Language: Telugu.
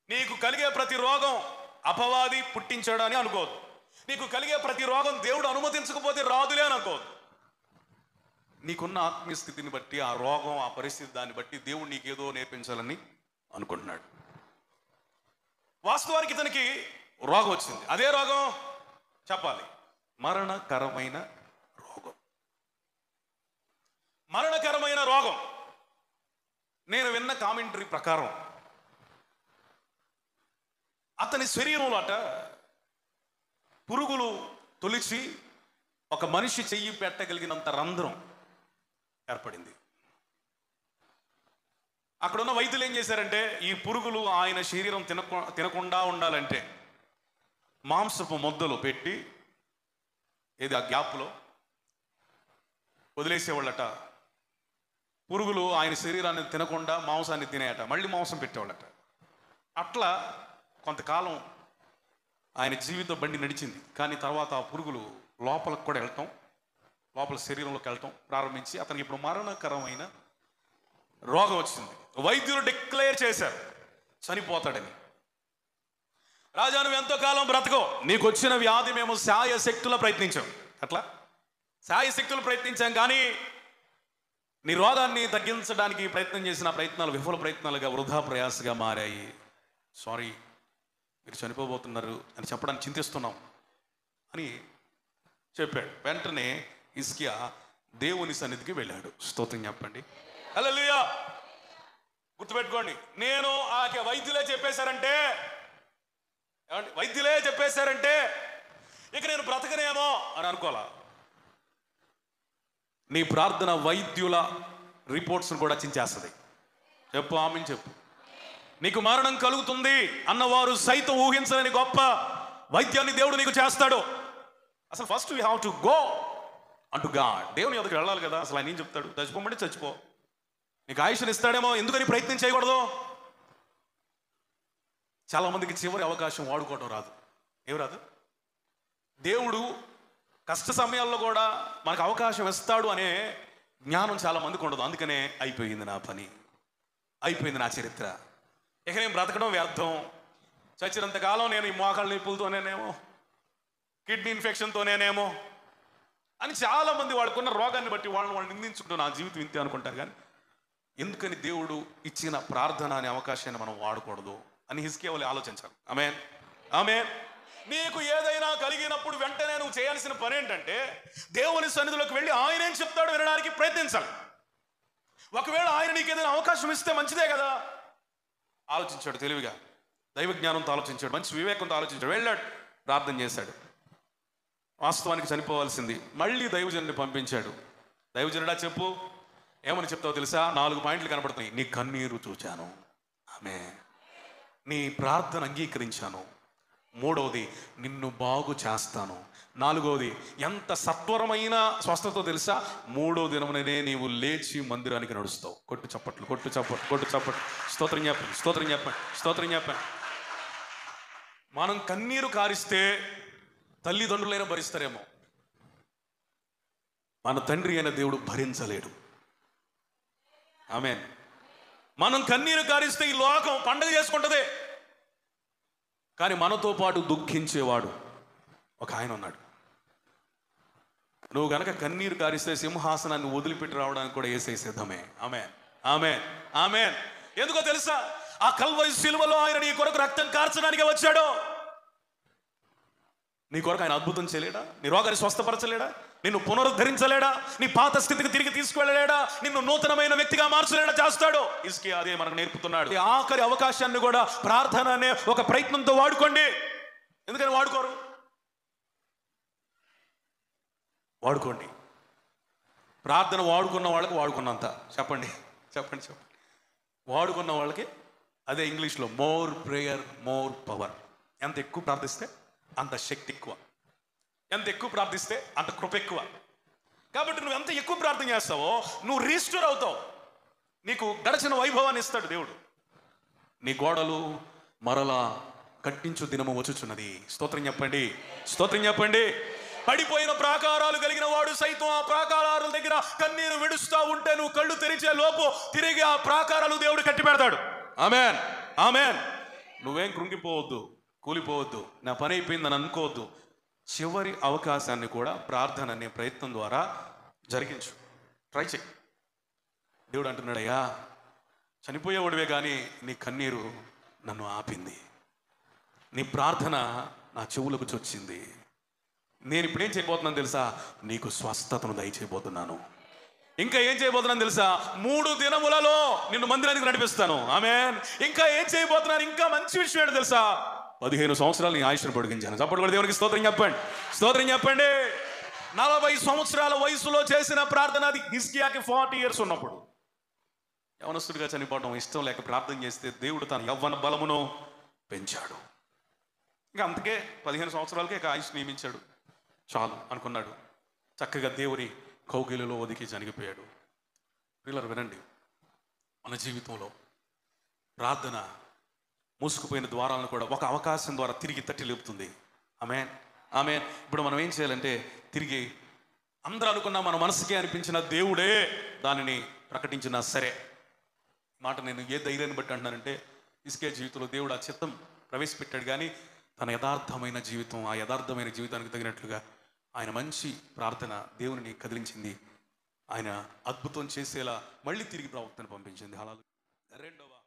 నీకు కలిగే ప్రతి రోగం అపవాది పుట్టించాడు అని అనుకోవద్దు నీకు కలిగే ప్రతి రోగం దేవుడు అనుమతించకపోతే రాదులే అని అనుకోవద్దు నీకున్న ఆత్మీయ స్థితిని బట్టి ఆ రోగం ఆ పరిస్థితి దాన్ని బట్టి దేవుడు నీకేదో నేర్పించాలని అనుకుంటున్నాడు వాస్తవానికి ఇతనికి రోగం వచ్చింది అదే రోగం చెప్పాలి మరణకరమైన రోగం మరణకరమైన రోగం నేను విన్న కామెంటరీ ప్రకారం అతని శరీరంలో అట పురుగులు తొలిచి ఒక మనిషి చెయ్యి పెట్టగలిగినంత రంధ్రం ఏర్పడింది అక్కడున్న వైద్యులు ఏం చేశారంటే ఈ పురుగులు ఆయన శరీరం తినకు తినకుండా ఉండాలంటే మాంసపు ముద్దలు పెట్టి ఏది ఆ గ్యాప్లో వదిలేసేవాళ్ళట పురుగులు ఆయన శరీరాన్ని తినకుండా మాంసాన్ని తినేయట మళ్ళీ మాంసం పెట్టేవాళ్ళట అట్లా కొంతకాలం ఆయన జీవిత బండి నడిచింది కానీ తర్వాత ఆ పురుగులు లోపలికి కూడా వెళ్తాం లోపల శరీరంలోకి వెళ్ళటం ప్రారంభించి అతనికి ఇప్పుడు మరణకరమైన రోగం వచ్చింది వైద్యులు డిక్లేర్ చేశారు చనిపోతాడని రాజా నువ్వు ఎంతో కాలం బ్రతకో నీకు వచ్చిన వ్యాధి మేము శాయ శక్తుల ప్రయత్నించాం అట్లా శాయ శక్తులు ప్రయత్నించాం కానీ నీ రోగాన్ని తగ్గించడానికి ప్రయత్నం చేసిన ప్రయత్నాలు విఫల ప్రయత్నాలుగా వృధా ప్రయాసగా మారాయి సారీ మీరు చనిపోబోతున్నారు అని చెప్పడానికి చింతిస్తున్నాం అని చెప్పాడు వెంటనే ఇస్కియా దేవుని సన్నిధికి వెళ్ళాడు స్తోత్రం చెప్పండి హల్లెలూయా గుర్తుపెట్టుకోండి నేను ఆ వైద్యులే చెప్పేశారంటే ఏమండి వైద్యులే చెప్పేశారంటే ఇక నేను బ్రతకనేమో అని అనుకోవాలా నీ ప్రార్థన వైద్యుల రిపోర్ట్స్ను కూడా చించేస్తుంది చెప్పు ఆమెను చెప్పు నీకు మరణం కలుగుతుంది అన్నవారు సైతం ఊహించలేని గొప్ప వైద్యాన్ని దేవుడు నీకు చేస్తాడు అసలు first you have to go అంటు గాడ్ దేవుని ఎదుగు వెళ్ళాలి కదా అసలు ఆయన ఏం చెప్తాడు చచ్చిపోమంటే చచ్చిపో నీకు ఆయుష్ని ఇస్తాడేమో ఎందుకని ప్రయత్నం చేయకూడదు చాలా మందికి చివరి అవకాశం వాడుకోవడం రాదు ఏం రాదు దేవుడు కష్ట సమయాల్లో కూడా మనకు అవకాశం ఇస్తాడు అనే జ్ఞానం చాలా మందికి ఉండదు అందుకనే అయిపోయింది నా పని అయిపోయింది నా చరిత్ర ఇక నేను బ్రతకడం వ్యర్థం చచ్చినంత కాలం నేను ఈ మోకాళ్ళ నొప్పులతోనేనేమో కిడ్నీ ఇన్ఫెక్షన్తోనేనేమో అని చాలా మంది వాడుకున్న రోగాన్ని బట్టి వాళ్ళని వాళ్ళు నిందించుకుంటూ నా జీవితం ఇంతే అనుకుంటారు కానీ ఎందుకని దేవుడు ఇచ్చిన ప్రార్థన అనే అవకాశాన్ని మనం వాడకూడదు అని హిస్కేవలి ఆలోచించాలి ఆమె ఆమె నీకు ఏదైనా కలిగినప్పుడు వెంటనే నువ్వు చేయాల్సిన పని ఏంటంటే దేవుని సన్నిధిలోకి వెళ్ళి ఆయన ఏం చెప్తాడో వినడానికి ప్రయత్నించాలి ఒకవేళ ఆయన నీకు ఏదైనా అవకాశం ఇస్తే మంచిదే కదా ఆలోచించాడు తెలివిగా దైవ జ్ఞానంతో ఆలోచించాడు మంచి వివేకంతో ఆలోచించాడు వెళ్ళాడు ప్రార్థన చేశాడు వాస్తవానికి చనిపోవాల్సింది మళ్ళీ దైవజనుని పంపించాడు దైవజనుడా చెప్పు ఏమని చెప్తావు తెలుసా నాలుగు పాయింట్లు కనపడుతున్నాయి నీ కన్నీరు చూచాను ఆమె నీ ప్రార్థన అంగీకరించాను మూడవది నిన్ను బాగు చేస్తాను నాలుగవది ఎంత సత్వరమైన స్వస్థతో తెలుసా మూడో దినముననే నీవు లేచి మందిరానికి నడుస్తావు కొట్టు చప్పట్లు కొట్టు చప్పట్లు కొట్టు చప్పట్లు స్తోత్రం చెప్పండి స్తోత్రం చెప్పండి స్తోత్రం చెప్పండి మనం కన్నీరు కారిస్తే తల్లిదండ్రులైనా భరిస్తారేమో మన తండ్రి అయిన దేవుడు భరించలేడు ఆమె మనం కన్నీరు కారిస్తే ఈ లోకం పండగ చేసుకుంటదే కానీ మనతో పాటు దుఃఖించేవాడు ఒక ఆయన ఉన్నాడు నువ్వు గనక కన్నీరు కారిస్తే సింహాసనాన్ని వదిలిపెట్టి రావడానికి కూడా వేసే సిద్ధమే ఆమె ఆమె ఆమె ఎందుకో తెలుసా ఆ కల్వరి శిలువలో ఆయన నీ కొరకు రక్తం కార్చడానికి వచ్చాడు నీ కొరకు ఆయన అద్భుతం చేయలేడా నీ రోగాన్ని స్వస్థపరచలేడా నిన్ను పునరుద్ధరించలేడా నీ పాత స్థితికి తిరిగి తీసుకువెళ్ళలేడా నిన్ను నూతనమైన వ్యక్తిగా మార్చలేడా చేస్తాడు ఇసుకే అదే మనకు నేర్పుతున్నాడు ఈ ఆఖరి అవకాశాన్ని కూడా ప్రార్థన అనే ఒక ప్రయత్నంతో వాడుకోండి ఎందుకని వాడుకోరు వాడుకోండి ప్రార్థన వాడుకున్న వాళ్ళకి వాడుకున్నంత చెప్పండి చెప్పండి చెప్పండి వాడుకున్న వాళ్ళకి అదే ఇంగ్లీష్లో మోర్ ప్రేయర్ మోర్ పవర్ ఎంత ఎక్కువ ప్రార్థిస్తే అంత శక్తి ఎక్కువ ఎంత ఎక్కువ ప్రార్థిస్తే అంత కృప ఎక్కువ కాబట్టి నువ్వు ఎంత ఎక్కువ ప్రార్థన చేస్తావో నువ్వు రీస్టోర్ అవుతావు నీకు గడిచిన వైభవాన్ని ఇస్తాడు దేవుడు నీ గోడలు మరలా కట్టించు దినము వచ్చుచున్నది స్తోత్రం చెప్పండి స్తోత్రం చెప్పండి పడిపోయిన ప్రాకారాలు కలిగిన వాడు సైతం ఆ ప్రాకారాల దగ్గర కన్నీరు విడుస్తూ ఉంటే నువ్వు కళ్ళు తెరిచే లోపు తిరిగి ఆ ప్రాకారాలు దేవుడు కట్టి పెడతాడు ఆమెన్ ఆమెన్ నువ్వేం కృంగిపోవద్దు కూలిపోవద్దు నా పని అయిపోయిందని అనుకోవద్దు చివరి అవకాశాన్ని కూడా ప్రార్థన అనే ప్రయత్నం ద్వారా జరిగించు ట్రై చేయి దేవుడు అంటున్నాడయ్యా చనిపోయేవాడివే కానీ నీ కన్నీరు నన్ను ఆపింది నీ ప్రార్థన నా చెవులకు చొచ్చింది నేను ఇప్పుడు ఏం చేయబోతున్నాను తెలుసా నీకు స్వస్థతను దయచేయబోతున్నాను ఇంకా ఏం చేయబోతున్నాను తెలుసా మూడు దినములలో నిన్ను మందిరానికి నడిపిస్తాను ఆమె ఇంకా ఏం చేయబోతున్నాను ఇంకా మంచి విషయం ఏంటో తెలుసా పదిహేను సంవత్సరాలు నీ ఆయుష్ను పొడిగించాను చప్పటి కూడా దేవునికి స్తోత్రం చెప్పండి స్తోత్రం చెప్పండి నలభై సంవత్సరాల వయసులో చేసిన ప్రార్థన అది హిస్కియాకి ఫార్టీ ఇయర్స్ ఉన్నప్పుడు యవనస్తుడిగా చనిపోవడం ఇష్టం లేక ప్రార్థన చేస్తే దేవుడు తన యవ్వన బలమును పెంచాడు ఇంకా అందుకే పదిహేను సంవత్సరాలకే ఇక ఆయుష్ నియమించాడు చాలు అనుకున్నాడు చక్కగా దేవుని కౌగిలిలో ఒదికి చనిగిపోయాడు పిల్లలు వినండి మన జీవితంలో ప్రార్థన మూసుకుపోయిన ద్వారాలను కూడా ఒక అవకాశం ద్వారా తిరిగి తట్టి లేపుతుంది ఆమె ఆమె ఇప్పుడు మనం ఏం చేయాలంటే తిరిగి అందరూ అనుకున్న మన మనసుకే అనిపించిన దేవుడే దానిని ప్రకటించినా సరే మాట నేను ఏ ధైర్యాన్ని బట్టి అంటున్నానంటే ఇసుకే జీవితంలో దేవుడు ఆ చిత్తం ప్రవేశపెట్టాడు కానీ తన యథార్థమైన జీవితం ఆ యథార్థమైన జీవితానికి తగినట్లుగా ఆయన మంచి ప్రార్థన దేవుని కదిలించింది ఆయన అద్భుతం చేసేలా మళ్ళీ తిరిగి ప్రవక్తను పంపించింది అలా రెండవ